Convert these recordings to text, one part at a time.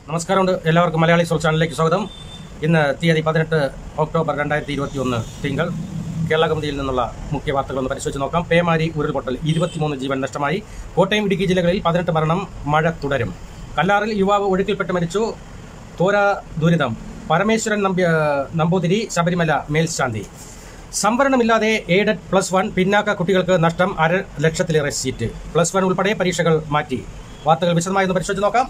നമസ്കാരമുണ്ട് എല്ലാവർക്കും മലയാളി സോൾ ചാനലിലേക്ക് സ്വാഗതം ഇന്ന് തീയതി പതിനെട്ട് ഒക്ടോബർ രണ്ടായിരത്തി ഇരുപത്തി ഒന്ന് തിങ്കൾ കേരള കമ്മിറ്റിയിൽ നിന്നുള്ള മുഖ്യ വാർത്തകൾ ഒന്ന് പരിശോധിച്ച് നോക്കാം പേമാരി ഉരുൾപൊട്ടൽ ഇരുപത്തിമൂന്ന് ജീവൻ നഷ്ടമായി കോട്ടയം ഇടുക്കി ജില്ലകളിൽ പതിനെട്ട് മരണം മഴ തുടരും കല്ലാറിൽ യുവാവ് ഒഴുക്കിൽപ്പെട്ട് മരിച്ചു തോര ദുരിതം പരമേശ്വരൻ നമ്പ്യ നമ്പൂതിരി ശബരിമല മേൽശാന്തി സംവരണമില്ലാതെ എയ്ഡഡ് പ്ലസ് വൺ പിന്നാക്ക കുട്ടികൾക്ക് നഷ്ടം അര ലക്ഷത്തിലേറെ സീറ്റ് പ്ലസ് വൺ ഉൾപ്പെടെ പരീക്ഷകൾ മാറ്റി വാർത്തകൾ വിശദമായി ഒന്ന് പരിശോധിച്ച് നോക്കാം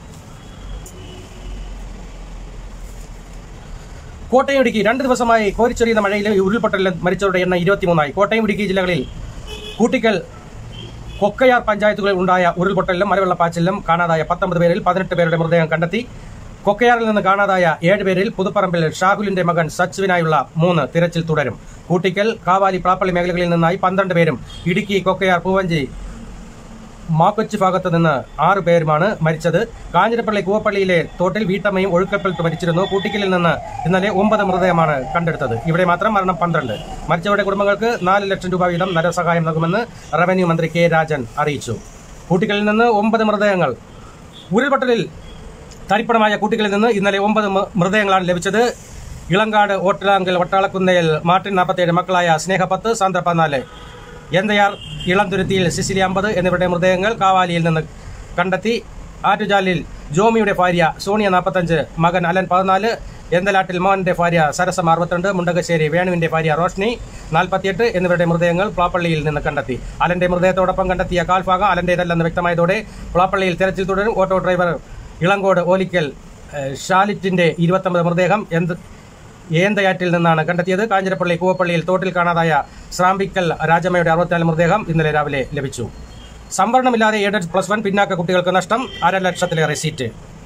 കോട്ടയം ഇടുക്കി രണ്ട് ദിവസമായി കോരിച്ചൊരിയുന്ന മഴയിലും ഉരുൾപൊട്ടലിലും മരിച്ചവരുടെ എണ്ണം ഇരുപത്തിമൂന്നായി കോട്ടയം ഇടുക്കി ജില്ലകളിൽ കൂട്ടിക്കൽ കൊക്കയാർ പഞ്ചായത്തുകളിൽ ഉണ്ടായ ഉരുൾപൊട്ടലിലും മലവെള്ളപ്പാച്ചിലും കാണാതായ പത്തൊമ്പത് പേരിൽ പതിനെട്ട് പേരുടെ മൃതദേഹം കണ്ടെത്തി കൊക്കയാറിൽ നിന്ന് കാണാതായ ഏഴ് പേരിൽ പുതുപ്പറമ്പിൽ ഷാഹുലിന്റെ മകൻ സച്ചുവിനായുള്ള മൂന്ന് തിരച്ചിൽ തുടരും കൂട്ടിക്കൽ കാവാലി പ്ലാപ്പള്ളി മേഖലകളിൽ നിന്നായി പന്ത്രണ്ട് പേരും ഇടുക്കി കൊക്കയാർ പൂവഞ്ചി മാക്കൊച്ചി ഭാഗത്ത് നിന്ന് ആറ് പേരുമാണ് മരിച്ചത് കാഞ്ഞിരപ്പള്ളി കൂവപ്പള്ളിയിലെ തോട്ടിൽ വീട്ടമ്മയും ഒഴുക്കൽപ്പെട്ട് മരിച്ചിരുന്നു കൂട്ടിക്കലിൽ നിന്ന് ഇന്നലെ ഒമ്പത് മൃതദേഹമാണ് കണ്ടെടുത്തത് ഇവിടെ മാത്രം മരണം പന്ത്രണ്ട് മരിച്ചവരുടെ കുടുംബങ്ങൾക്ക് നാല് ലക്ഷം രൂപ വീതം നരസഹായം നൽകുമെന്ന് റവന്യൂ മന്ത്രി കെ രാജൻ അറിയിച്ചു കൂട്ടിക്കലിൽ നിന്ന് ഒമ്പത് മൃതദേഹങ്ങൾ ഉരുൾപൊട്ടലിൽ തരിപ്പണമായ കൂട്ടികളിൽ നിന്ന് ഇന്നലെ ഒമ്പത് മ- മൃതദേഹങ്ങളാണ് ലഭിച്ചത് ഇളങ്കാട് ഓട്ടിലാങ്കൽ വട്ടാളക്കുന്നയിൽ മാർട്ടിൻ നാൽപ്പത്തിയേഴ് മക്കളായ സ്നേഹപത്ത് സാന്ദ്ര പതിനാല് എന്തയാർ ഇളംതുരുത്തിയിൽ സിസിലി അമ്പത് എന്നിവരുടെ മൃതദേഹങ്ങൾ കാവാലിയിൽ നിന്ന് കണ്ടെത്തി ആറ്റുചാലിൽ ജോമിയുടെ ഭാര്യ സോണിയ നാൽപ്പത്തഞ്ച് മകൻ അലൻ പതിനാല് എന്തലാട്ടിൽ മോഹന്റെ ഭാര്യ സരസം അറുപത്തിരണ്ട് മുണ്ടകശ്ശേരി വേണുവിന്റെ ഭാര്യ റോഷ്നി നാൽപ്പത്തിയെട്ട് എന്നിവരുടെ മൃതദേഹങ്ങൾ പ്ലാപ്പള്ളിയിൽ നിന്ന് കണ്ടെത്തി അലന്റെ മൃതദേഹത്തോടൊപ്പം കണ്ടെത്തിയ കാൽഭാഗം അലന്റേതല്ലെന്ന് വ്യക്തമായതോടെ പ്ലാപ്പള്ളിയിൽ തെരച്ചിൽ തുടരും ഓട്ടോ ഡ്രൈവർ ഇളങ്കോട് ഓലിക്കൽ ഏഹ്, ഷാലിറ്റിന്റെ ഇരുപത്തൊമ്പത് മൃതദേഹം എന്ത് ഏന്തയാറ്റിൽ നിന്നാണ് കണ്ടെത്തിയത് കാഞ്ഞിരപ്പള്ളി കൂവപ്പള്ളിയിൽ തോട്ടിൽ കാണാതായ ശ്രാമ്പിക്കൽ രാജമ്മയുടെ അറുപത്തിനാല് മൃതദേഹം ഇന്നലെ രാവിലെ ലഭിച്ചു സംവരണമില്ലാതെ എയ്ഡഡ് പ്ലസ് വൺ പിന്നാക്ക കുട്ടികൾക്ക് നഷ്ടം അര ലക്ഷത്തിലേറെ seat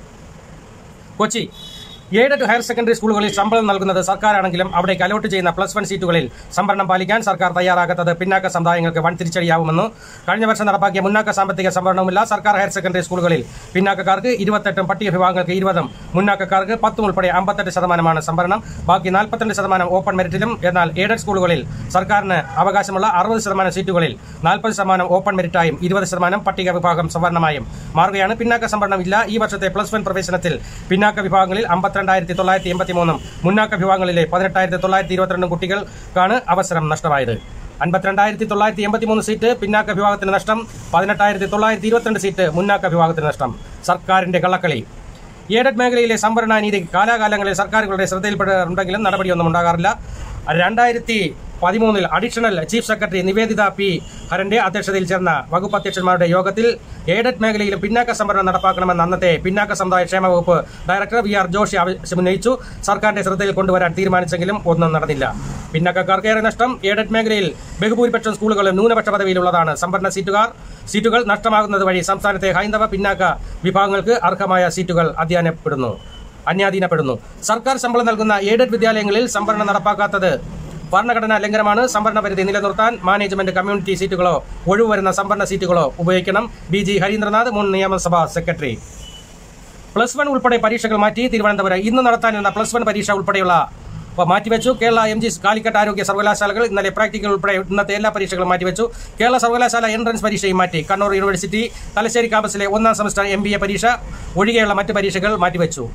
Kochi aided higher secondary സ്കൂളുകളിൽ ശമ്പളം നൽകുന്നത് സർക്കാരാണെങ്കിലും അവിടേക്ക് അലോട്ട് ചെയ്യുന്ന പ്ലസ് വൺ സീറ്റുകളിൽ സംവരണം പാലിക്കാൻ സർക്കാർ തയ്യാറാകാത്തത് പിന്നാക്ക സമുദായങ്ങൾക്ക് വൻ തിരിച്ചടിയാവുമെന്ന് കഴിഞ്ഞ വർഷം നടപ്പാക്കിയ മുന്നാക്ക സാമ്പത്തിക സംവരണവുമില്ല സർക്കാർ ഹയർ സെക്കൻഡറി സ്കൂളുകളിൽ പിന്നാക്കക്കാർക്ക് ഇരുപത്തെട്ടും പട്ടിക വിഭാഗങ്ങൾക്ക് ഇരുപതും മുന്നാക്കക്കാർക്ക് പത്തും ഉൾപ്പെടെ അമ്പത്തെട്ട് ശതമാനമാണ് സംവരണം ബാക്കി നാൽപ്പത്തിരണ്ട് ശതമാനം ഓപ്പൺ മെറിറ്റിലും എന്നാൽ എയ്ഡഡ് സ്കൂളുകളിൽ സർക്കാരിന് അവകാശമുള്ള അറുപത് ശതമാനം സീറ്റുകളിൽ നാൽപ്പത് ശതമാനം ഓപ്പൺ മെറിറ്റായും ഇരുപത് ശതമാനം പട്ടിക വിഭാഗം സംവരണമായും മാറുകയാണ് പിന്നാക്ക സംവരണം ഇല്ല ഈ വർഷത്തെ പ്ലസ് വൺ പ്രവേശനത്തിൽ പിന്നാക്ക വിഭാഗങ്ങളിൽ അമ്പത്തിരണ്ടായിരത്തി തൊള്ളായിരത്തി എൺപത്തി മൂന്നും മുന്നാക്ക വിഭാഗങ്ങളിലെ പതിനെട്ടായിരത്തി തൊള്ളായിരത്തി ഇരുപത്തിരണ്ടും കുട്ടികൾക്കാണ് അവസരം നഷ്ടമായത് അൻപത്തിരണ്ടായിരത്തി തൊള്ളായിരത്തി എൺപത്തി മൂന്ന് സീറ്റ് പിന്നാക്ക വിഭാഗത്തിന് നഷ്ടം പതിനെട്ടായിരത്തി തൊള്ളായിരത്തി ഇരുപത്തിരണ്ട് സീറ്റ് മുന്നാക്ക വിഭാഗത്തിന് നഷ്ടം സർക്കാരിന്റെ കള്ളക്കളി എയ്ഡഡ് മേഖലയിലെ സംവരണ നീതി കാലാകാലങ്ങളിൽ സർക്കാരുകളുടെ ശ്രദ്ധയിൽപ്പെടാറുണ്ടെങ്കിലും നടപടിയൊന്നും ഉണ്ടാകാറില്ല രണ്ടായിരത്തി പതിമൂന്നിൽ additional chief secretary Nivedita P ഹരന്റെ അധ്യക്ഷതയിൽ ചേർന്ന വകുപ്പ് അധ്യക്ഷന്മാരുടെ യോഗത്തിൽ എയ്ഡഡ് മേഖലയിലും പിന്നാക്ക സംവരണം നടപ്പാക്കണമെന്ന് അന്നത്തെ പിന്നാക്ക സമുദായ ക്ഷേമ വകുപ്പ് ഡയറക്ടർ വി ആർ ജോഷി ആവശ്യമുന്നയിച്ചു സർക്കാരിന്റെ ശ്രദ്ധയിൽ കൊണ്ടുവരാൻ തീരുമാനിച്ചെങ്കിലും ഒന്നും നടന്നില്ല പിന്നാക്കക്കാർക്ക് ഏറെ നഷ്ടം എയ്ഡഡ് മേഖലയിൽ ബഹുഭൂരിപക്ഷം സ്കൂളുകളും ന്യൂനപക്ഷ പദവിയിലുള്ളതാണ് സംവരണ സീറ്റുകാർ സീറ്റുകൾ നഷ്ടമാകുന്നത് വഴി സംസ്ഥാനത്തെ ഹൈന്ദവ പിന്നാക്ക വിഭാഗങ്ങൾക്ക് അർഹമായ സീറ്റുകൾ അധ്യയനപ്പെടുന്നു അന്യാധീനപ്പെടുന്നു സർക്കാർ ശമ്പളം നൽകുന്ന എയ്ഡഡ് വിദ്യാലയങ്ങളിൽ സംവരണം നടപ്പാക്കാത്തത് ഭരണഘടനാ ലംഘനമാണ് സംവരണ പരിധി നിലനിർത്താൻ മാനേജ്മെന്റ് കമ്മ്യൂണിറ്റി സീറ്റുകളോ ഒഴിവ് വരുന്ന സംവരണ സീറ്റുകളോ ഉപയോഗിക്കണം ബി ജി ഹരീന്ദ്രനാഥ് മുൻ നിയമസഭാ സെക്രട്ടറി പ്ലസ് വൺ ഉൾപ്പെടെ പരീക്ഷകൾ മാറ്റി തിരുവനന്തപുരം ഇന്ന് നടത്താനിരുന്ന പ്ലസ് വൺ പരീക്ഷ ഉൾപ്പെടെയുള്ള ഇപ്പൊ മാറ്റിവെച്ചു കേരള എം ജി കാലിക്കറ്റ് ആരോഗ്യ സർവകലാശാലകൾ ഇന്നലെ പ്രാക്ടിക്കൽ ഉൾപ്പെടെ ഇന്നത്തെ എല്ലാ പരീക്ഷകളും മാറ്റിവെച്ചു കേരള സർവകലാശാല എൻട്രൻസ് പരീക്ഷയും മാറ്റി കണ്ണൂർ യൂണിവേഴ്സിറ്റി തലശ്ശേരി ക്യാമ്പസിലെ ഒന്നാം സെമസ്റ്റർ എം ബി എ പരീക്ഷ ഒഴികെയുള്ള മറ്റ് പരീക്ഷകൾ മാറ്റിവെച്ചു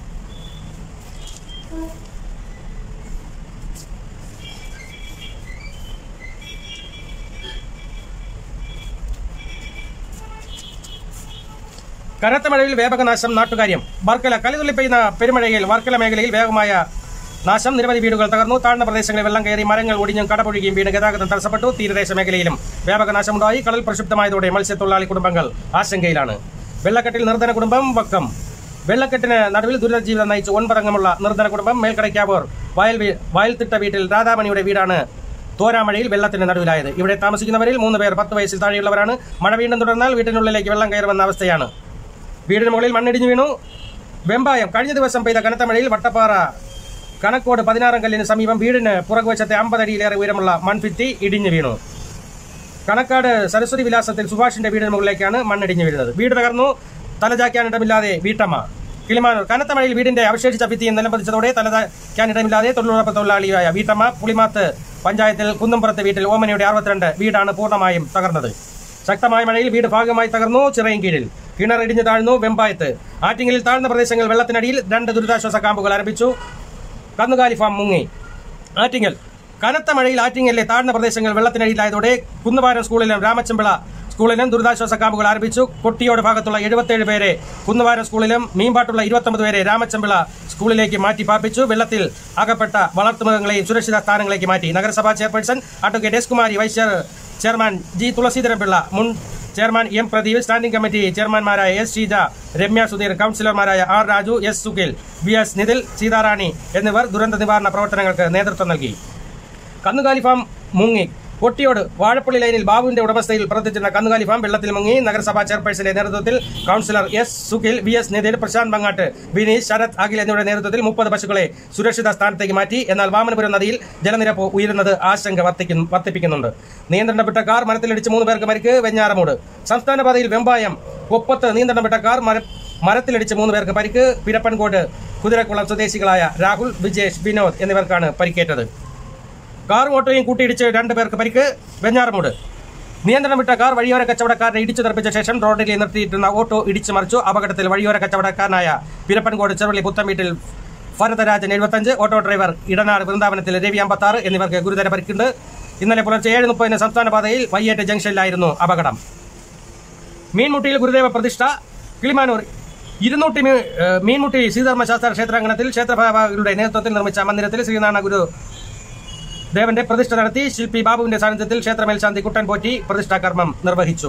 കനത്ത മഴയിൽ വ്യാപകനാശം നാട്ടുകാര്യം വർക്കല കലിതുള്ളി പെയ്യുന്ന പെരുമഴയിൽ വർക്കല മേഖലയിൽ വേഗമായ നാശം നിരവധി വീടുകൾ തകർന്നു താഴ്ന്ന പ്രദേശങ്ങളിൽ വെള്ളം കയറി മരങ്ങൾ ഒടിഞ്ഞും കടപൊഴുകിയും വീണ് ഗതാഗതം തടസ്സപ്പെട്ടു തീരദേശ മേഖലയിലും വ്യാപകനാശമുണ്ടായി കടൽ പ്രക്ഷുബ്ധമായതോടെ മത്സ്യത്തൊഴിലാളി കുടുംബങ്ങൾ ആശങ്കയിലാണ് വെള്ളക്കെട്ടിൽ നിർധന കുടുംബം വക്കം വെള്ളക്കെട്ടിന് നടുവിൽ ദുരിത ജീവിതം നയിച്ച് ഒൻപതംഗമുള്ള നിർധന കുടുംബം മേൽക്കടയ്ക്കാവൂർ വയൽ വീ- വയൽത്തിട്ട വീട്ടിൽ രാധാമണിയുടെ വീടാണ് തോരാമഴയിൽ വെള്ളത്തിന് നടുവിലായത് ഇവിടെ താമസിക്കുന്നവരിൽ മൂന്ന് പേർ പത്ത് വയസ്സിൽ താഴെയുള്ളവരാണ് മഴ വീണ്ടും തുടർന്നാൽ വീട്ടിനുള്ളിലേക്ക് വെള്ളം കയറുമെന്ന അവസ്ഥയാണ് വീടിന് മുകളിൽ മണ്ണിടിഞ്ഞു വീണു വെമ്പായം കഴിഞ്ഞ ദിവസം പെയ്ത കനത്ത മഴയിൽ വട്ടപ്പാറ കണക്കോട് പതിനാറാം കല്ലിന് സമീപം വീടിന് പുറകുവശത്തെ അമ്പതടിയിലേറെ ഉയരമുള്ള മൺഭിത്തി ഇടിഞ്ഞു വീണു കണക്കാട് സരസ്വതി വിലാസത്തിൽ സുഭാഷിന്റെ വീടിന് മുകളിലേക്കാണ് മണ്ണിടിഞ്ഞു വീഴുന്നത് വീട് തകർന്നു തലചാക്കാനിടമില്ലാതെ വീട്ടമ്മ കിളിമാനൂർ കനത്ത മഴയിൽ വീടിന്റെ അവശേഷിച്ച ഭിത്തിയും നിലംപതിച്ചതോടെ തലചാക്കാനിടമില്ലാതെ തൊഴിലുറപ്പ് തൊഴിലാളിയായ വീട്ടമ്മ പുളിമാത്ത് പഞ്ചായത്തിൽ കുന്നംപുറത്തെ വീട്ടിൽ ഓമനയുടെ അറുപത്തിരണ്ട് വീടാണ് പൂർണ്ണമായും തകർന്നത് ശക്തമായ മഴയിൽ വീട് ഭാഗമായി തകർന്നു ചിറയും കീഴിൽ കിണർ ഇടിഞ്ഞു താഴ്ന്നു വെമ്പായത്ത് ആറ്റിങ്ങലിൽ താഴ്ന്ന പ്രദേശങ്ങൾ വെള്ളത്തിനടിയിൽ രണ്ട് ദുരിതാശ്വാസ ക്യാമ്പുകൾ ആരംഭിച്ചു കന്നുകാലി ഫാം മുങ്ങി ആറ്റിങ്ങൽ കനത്ത മഴയിൽ ആറ്റിങ്ങലിലെ താഴ്ന്ന പ്രദേശങ്ങൾ വെള്ളത്തിനടിയിലായതോടെ കുന്നുപാരം സ്കൂളിലും രാമച്ചമ്പിള സ്കൂളിലും ദുരിതാശ്വാസ ക്യാമ്പുകൾ ആരംഭിച്ചു കൊട്ടിയോട് ഭാഗത്തുള്ള എഴുപത്തേഴ് പേരെ കുന്നുപാരം സ്കൂളിലും മീൻപാട്ടുള്ള ഇരുപത്തൊമ്പത് പേരെ രാമച്ചമ്പിള സ്കൂളിലേക്ക് മാറ്റി പാർപ്പിച്ചു വെള്ളത്തിൽ അകപ്പെട്ട വളർത്തുമൃഗങ്ങളെയും സുരക്ഷിത സ്ഥാനങ്ങളിലേക്ക് മാറ്റി നഗരസഭാ chairperson advocate S Kumari vice chair- chairman G Thulaseedharanpillai മുൻ chairman M Pradeep standing committee ചെയർമാൻമാരായ എസ് ഷീജ രമ്യ സുധീർ കൌൺസിലർമാരായ R Raju S Sukhil V S Nithil Seetharani എന്നിവർ ദുരന്ത നിവാരണ പ്രവർത്തനങ്ങൾക്ക് നേതൃത്വം നൽകി കന്നുകാലി ഫാം മുങ്ങി കൊട്ടിയോട് വാഴപ്പള്ളി ലൈനിൽ ബാബുവിന്റെ ഉടമസ്ഥയിൽ പ്രവർത്തിച്ചിരുന്ന കന്നുകാലി ഫാം വെള്ളത്തിൽ മുങ്ങി നഗരസഭാ ചെയർപേഴ്സന്റെ നേതൃത്വത്തിൽ councillor S Sukhil V S Nithil Prashanth Mangattu Vineesh Sarath Akhil എന്നിവരുടെ നേതൃത്വത്തിൽ മുപ്പത് പശുക്കളെ സുരക്ഷിത സ്ഥാനത്തേക്ക് മാറ്റി എന്നാൽ വാമനപുരം നദിയിൽ ജലനിരപ്പ് ഉയരുന്നത് ആശങ്ക വർദ്ധിക്കുന്നു വർദ്ധിപ്പിക്കുന്നുണ്ട് നിയന്ത്രണം വിട്ട കാർ മരത്തിലിടിച്ച് മൂന്ന് പേർക്ക് പരിക്ക് വെഞ്ഞാറമൂട് സംസ്ഥാന പാതയിൽ വെമ്പായം ഒപ്പത്ത് നിയന്ത്രണം വിട്ട കാർ മര മരത്തിലിടിച്ച് മൂന്ന് പേർക്ക് പരിക്ക് പിരപ്പൻകോട് കുതിരക്കുളം സ്വദേശികളായ രാഹുൽ വിജേഷ് വിനോദ് എന്നിവർക്കാണ് പരിക്കേറ്റത് കാറും ഓട്ടോയും കൂട്ടിയിടിച്ച് രണ്ട് പേർക്ക് പരിക്ക് വെഞ്ഞാറമൂട് നിയന്ത്രണം വിട്ട കാർ വഴിയോര കച്ചവടക്കാരനെ ഇടിച്ചു തെറിപ്പിച്ച ശേഷം റോഡിൽ നിർത്തിയിരുന്ന ഓട്ടോ ഇടിച്ചു മറിച്ചു അപകടത്തിൽ വഴിയോര കച്ചവടക്കാരനായ പിരപ്പൻകോട് ചെറുവള്ളി പുത്തംവീട്ടിൽ ഭരതരാജൻ എഴുപത്തഞ്ച് ഓട്ടോ ഡ്രൈവർ ഇടനാട് വൃന്ദാവനത്തിൽ രവി അമ്പത്താറ് എന്നിവർക്ക് ഗുരുതര പരിക്കുണ്ട് ഇന്നലെ പുലർച്ചെ ഏഴ് മുപ്പതിന് സംസ്ഥാന പാതയിൽ വയ്യേറ്റ് ജംഗ്ഷനിലായിരുന്നു അപകടം മീൻമുട്ടിയിൽ ഗുരുദേവ പ്രതിഷ്ഠ കിളിമാനൂർ ഇരുന്നൂറ്റി മീ- ഏഹ് മീൻമുട്ടി ശ്രീധർമ്മശാസ്ത്ര ക്ഷേത്രാങ്കണത്തിൽ ക്ഷേത്രഭാഗങ്ങളുടെ നേതൃത്വത്തിൽ നിർമ്മിച്ച മന്ദിരത്തിൽ ശ്രീനാരായണ ഗുരു ദേവന്റെ പ്രതിഷ്ഠ നടത്തി ശില്പി ബാബുവിന്റെ സാന്നിധ്യത്തിൽ ക്ഷേത്രമേൽശാന്തി കുട്ടൻ പോറ്റി പ്രതിഷ്ഠാ കർമ്മം നിർവഹിച്ചു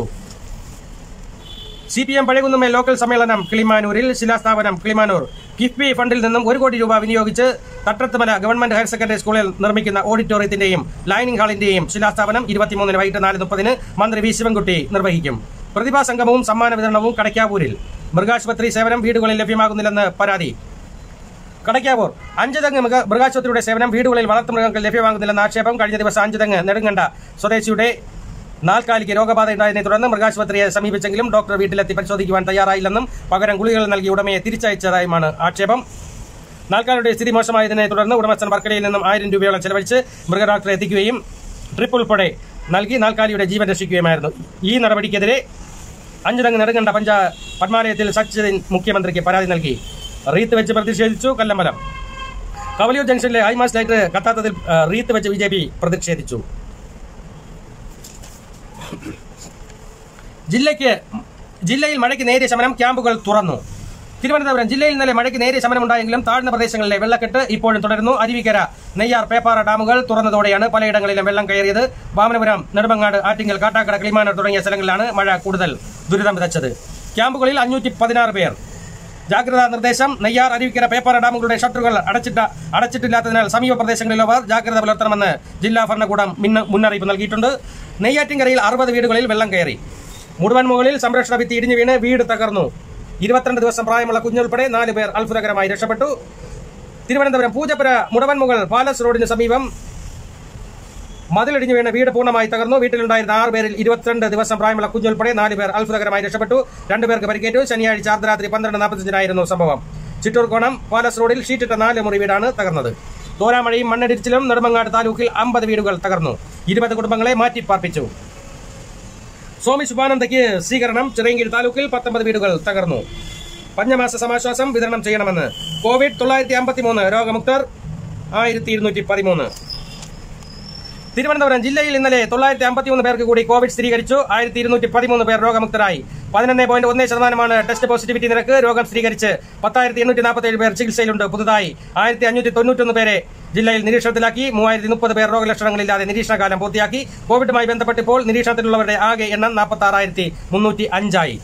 C P M Pazhakunnumel local സമ്മേളനം കിളിമാനൂരിൽ ശിലാസ്ഥാപനം കിളിമാനൂർ കിഫ്ബി ഫണ്ടിൽ നിന്നും ഒരു കോടി രൂപ വിനിയോഗിച്ച് തട്ടത്തുമല ഗവൺമെന്റ് ഹയർ സെക്കൻഡറി സ്കൂളിൽ നിർമ്മിക്കുന്ന ഓഡിറ്റോറിയത്തിന്റെയും ലൈനിംഗ് ഹാളിന്റെയും ശിലാസ്ഥാപനം ഇരുപത്തിമൂന്നിന് വൈകിട്ട് നാല് മുപ്പതിന് മന്ത്രി വി ശിവൻകുട്ടി നിർവഹിക്കും പ്രതിഭാ സംഗമവും സമ്മാന വിതരണവും കടയ്ക്കാവൂരിൽ മൃഗാശുപത്രി സേവനം വീടുകളിൽ ലഭ്യമാകുന്നില്ലെന്ന് പരാതി കടയ്ക്കാവൂർ അഞ്ചുതെങ്ങ് മൃഗ മൃഗാശുപത്രിയുടെ സേവനം വീടുകളിൽ വളർത്തുമൃഗങ്ങൾക്ക് ലഭ്യമാകുന്നില്ലെന്ന ആക്ഷേപം കഴിഞ്ഞ ദിവസം അഞ്ചുതെങ്ങ് നെടുങ്കണ്ട സ്വദേശിയുടെ നാൽക്കാലിക്ക് രോഗബാധ ഉണ്ടായതിനെ തുടർന്ന് മൃഗാശുപത്രിയെ സമീപിച്ചെങ്കിലും ഡോക്ടർ വീട്ടിലെത്തി പരിശോധിക്കുവാൻ തയ്യാറായില്ലെന്നും പകരം ഗുളികകൾ നൽകി ഉടമയെ തിരിച്ചയച്ചതായുമാണ് ആക്ഷേപം നാൽക്കാലിയുടെ സ്ഥിതി മോശമായതിനെ തുടർന്ന് ഉടമസ്ഥൻ വർക്കലയിൽ നിന്നും ആയിരം രൂപയോളം ചെലവഴിച്ച് മൃഗഡോക്ടറെ എത്തിക്കുകയും ട്രിപ്പ് ഉൾപ്പെടെ നൽകി നാൽക്കാലിയുടെ ജീവൻ രക്ഷിക്കുകയുമായിരുന്നു ഈ നടപടിക്കെതിരെ അഞ്ചുതങ്ങ് നെടുങ്കണ്ട പഞ്ചാ പത്മാലയത്തിൽ സച്ചിൻ മുഖ്യമന്ത്രിക്ക് പരാതി നൽകി റീത്ത് വെച്ച് പ്രതിഷേധിച്ചു കല്ലമ്പലം കവലിയൂർ ജംഗ്ഷനിലെ ഹൈമാസ് ലൈറ്റ് കത്താത്തതിൽ ആ, റീത്ത് വെച്ച് ബി ജെ പി പ്രതിഷേധിച്ചു ജില്ലയ്ക്ക് ജില്ലയിൽ മഴയ്ക്ക് നേരിയ ശമനം ക്യാമ്പുകൾ തുറന്നു തിരുവനന്തപുരം ജില്ലയിൽ ഇന്നലെ മഴയ്ക്ക് നേരിയ ശമനമുണ്ടായെങ്കിലും താഴ്ന്ന പ്രദേശങ്ങളിലെ വെള്ളക്കെട്ട് ഇപ്പോഴും തുടരുന്നു അരുവിക്കര നെയ്യാർ പേപ്പാറ ഡാമുകൾ തുറന്നതോടെയാണ് പലയിടങ്ങളിലും വെള്ളം കയറിയത് വാമനപുരം നെടുമങ്ങാട് ആറ്റിങ്ങൽ കാട്ടാക്കട കിളിമാനൂർ തുടങ്ങിയ സ്ഥലങ്ങളിലാണ് മഴ കൂടുതൽ ദുരിതം വിതച്ചത് ക്യാമ്പുകളിൽ അഞ്ഞൂറ്റി പതിനാറ് പേർ ജാഗ്രതാ നിർദ്ദേശം നെയ്യാർ അരുവിക്കര പേപ്പാറ ഡാമുകളുടെ ഷട്ടറുകൾ അടച്ചിട്ട അടച്ചിട്ടില്ലാത്തതിനാൽ സമീപ പ്രദേശങ്ങളിലുള്ളവർ ജാഗ്രത പുലർത്തണമെന്ന് ജില്ലാ ഭരണകൂടം മിന്ന- മുന്നറിയിപ്പ് നൽകിയിട്ടുണ്ട് നെയ്യാറ്റിൻകരയിൽ അറുപത് വീടുകളിൽ വെള്ളം കയറി മുഴുവൻ മുകളിൽ സംരക്ഷണ ഭിത്തി ഇടിഞ്ഞു വീണ് വീട് തകർന്നു ഇരുപത്തിരണ്ട് ദിവസം പ്രായമുള്ള കുഞ്ഞുൾപ്പെടെ നാല് പേർ അത്ഭുതകരമായി രക്ഷപ്പെട്ടു തിരുവനന്തപുരം പൂജപ്പുര മുടവൻ മുകൾ പാലസ് റോഡിന് സമീപം മതിലിടിഞ്ഞു വീണ് വീട് പൂർണ്ണമായി തകർന്നു വീട്ടിലുണ്ടായിരുന്ന ആറ് പേരിൽ ഇരുപത്തിരണ്ട് ദിവസം പ്രായമുള്ള കുഞ്ഞുൾപ്പെടെ നാല് പേർ അത്ഭുതകരമായി രക്ഷപ്പെട്ടു രണ്ടുപേർക്ക് പരിക്കേറ്റു ശനിയാഴ്ച അർദ്ധരാത്രി പന്ത്രണ്ട് നാൽപ്പത്തിയഞ്ചിനായിരുന്നു സംഭവം ചിറ്റൂർ കോണം പാലസ് റോഡിൽ ഷീറ്റിട്ട നാല് മുറി വീടാണ് തകർന്നത് തോരാമഴയും മണ്ണിടിച്ചിലും നെടുമങ്ങാട് താലൂക്കിൽ അമ്പത് വീടുകൾ തകർന്നു ഇരുപത് കുടുംബങ്ങളെ മാറ്റിപ്പാർപ്പിച്ചു സ്വാമി ശുഭാനന്ദയ്ക്ക് സ്വീകരണം ചിറയൻകീഴ് താലൂക്കിൽ പത്തൊമ്പത് വീടുകൾ തകർന്നു പഞ്ഞമാസ സമാശ്വാസം വിതരണം ചെയ്യണമെന്ന് കോവിഡ് തൊള്ളായിരത്തി അമ്പത്തി മൂന്ന് രോഗമുക്തർ ആയിരത്തി ഇരുന്നൂറ്റി പതിമൂന്ന് തിരുവനന്തപുരം ജില്ലയിൽ ഇന്നലെ തൊള്ളായിരത്തി അമ്പത്തിമൂന്ന് പേർക്ക് കൂടി കോവിഡ് സ്ഥിരീകരിച്ചു ആയിരത്തി ഇരുന്നൂറ്റി പതിമൂന്ന് പേർ രോഗമുക്തരായി പതിനൊന്ന് പോയിന്റ് ഒന്ന് ശതമാനമാണ് ടെസ്റ്റ് പോസിറ്റിവിറ്റി നിരക്ക് രോഗം സ്ഥിരീകരിച്ച് പത്തായിരത്തി എണ്ണൂറ്റി നാൽപ്പത്തേഴ് പേർ ചികിത്സയിലുണ്ട് പുതുതായി ആയിരത്തി അഞ്ഞൂറ്റി തൊണ്ണൂറ്റൊന്ന് പേരെ ജില്ലയിൽ നിരീക്ഷണത്തിലാക്കി മൂവായിരത്തി മുപ്പത് പേർ രോഗലക്ഷണങ്ങളില്ലാതെ നിരീക്ഷണകാലം പൂർത്തിയാക്കി കോവിഡുമായി ബന്ധപ്പെട്ട് ഇപ്പോൾ നിരീക്ഷണത്തിലുള്ളവരുടെ ആകെ എണ്ണം നാൽപ്പത്തി ആറായിരത്തി മുന്നൂറ്റി അഞ്ചായി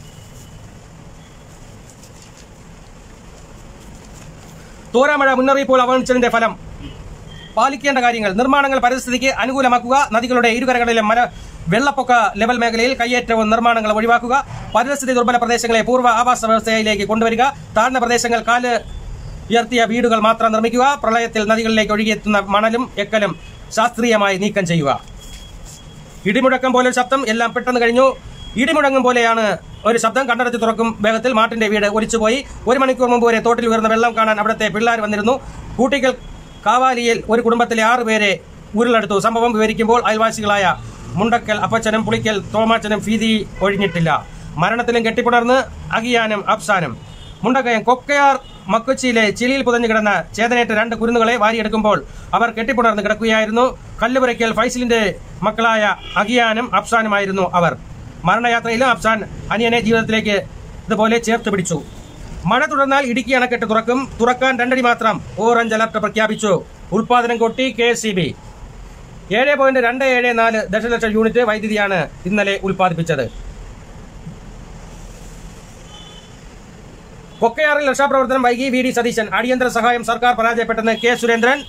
തോരാമഴ മുന്നറിയിപ്പുകൾ അവഗണിച്ചതിന്റെ ഫലം പാലിക്കേണ്ട കാര്യങ്ങൾ നിർമ്മാണങ്ങൾ പരിസ്ഥിതിക്ക് അനുകൂലമാക്കുക നദികളുടെ ഇരുകരകളിലും മര വെള്ളപ്പൊക്ക ലെവൽ മേഖലയിൽ കയ്യേറ്റവും നിർമ്മാണങ്ങൾ ഒഴിവാക്കുക പരിസ്ഥിതി ദുർബല പ്രദേശങ്ങളെ പൂർവ്വ ആവാസ വ്യവസ്ഥയിലേക്ക് കൊണ്ടുവരിക താഴ്ന്ന പ്രദേശങ്ങൾ കാല് ഉയർത്തിയ വീടുകൾ മാത്രം നിർമ്മിക്കുക പ്രളയത്തിൽ നദികളിലേക്ക് ഒഴുകിയെത്തുന്ന മണലും എക്കലും ശാസ്ത്രീയമായി നീക്കം ചെയ്യുക ഇടിമുഴക്കം പോലെ ഒരു ശബ്ദം എല്ലാം പെട്ടെന്ന് കഴിഞ്ഞു ഇടിമുഴങ്ങും പോലെയാണ് ഒരു ശബ്ദം കണ്ണടച്ച് തുറക്കും വേഗത്തിൽ മാട്ടിന്റെ വീട് ഒലിച്ചുപോയി ഒരു മണിക്കൂർ മുമ്പ് വരെ തോട്ടിൽ ഉയർന്ന വെള്ളം കാണാൻ അവിടുത്തെ പിള്ളേർ വന്നിരുന്നു കൂട്ടിക്കൽ കാവാലിയിൽ ഒരു കുടുംബത്തിലെ ആറ് പേരെ ഉരുളെടുത്തു സംഭവം വിവരിക്കുമ്പോൾ അയൽവാസികളായ മുണ്ടക്കൽ അപ്പച്ചനും പുളിക്കൽ തോമാച്ചനും ഭീതി ഒഴിഞ്ഞിട്ടില്ല മരണത്തിലും കെട്ടിപ്പുണർന്ന് അഗിയാനും അഫ്സാനും മുണ്ടക്കയം കൊക്കയാർ മക്കൊച്ചിയിലെ ചിലിയിൽ പുതഞ്ഞു കിടന്ന ചേതനേറ്റ രണ്ട് കുരുന്നുകളെ വാരിയെടുക്കുമ്പോൾ അവർ കെട്ടിപ്പുണർന്ന് കിടക്കുകയായിരുന്നു കല്ലുപുരയ്ക്കൽ ഫൈസലിന്റെ മക്കളായ അഗിയാനും അഫ്സാനുമായിരുന്നു അവർ മരണയാത്രയിലും അഫ്സാൻ അനിയനെ ജീവിതത്തിലേക്ക് ഇതുപോലെ ചേർത്ത് പിടിച്ചു മഴ തുടർന്നാൽ ഇടുക്കി അണക്കെട്ട് തുറക്കും തുറക്കാൻ രണ്ടടി മാത്രം ഓറഞ്ച് അലർട്ട് പ്രഖ്യാപിച്ചു ഉൽപാദനം കൊട്ടി കെ എസ് സി ബി ഏഴ് പോയിന്റ് രണ്ട് ഏഴ് നാല് ദശലക്ഷം യൂണിറ്റ് വൈദ്യുതിയാണ് ഇന്നലെ ഉൽപ്പാദിപ്പിച്ചത് കൊക്കയാറിൽ രക്ഷാപ്രവർത്തനം വൈകി വി ഡി സതീശൻ അടിയന്തര സഹായം സർക്കാർ പരാജയപ്പെട്ടെന്ന് കെ സുരേന്ദ്രൻ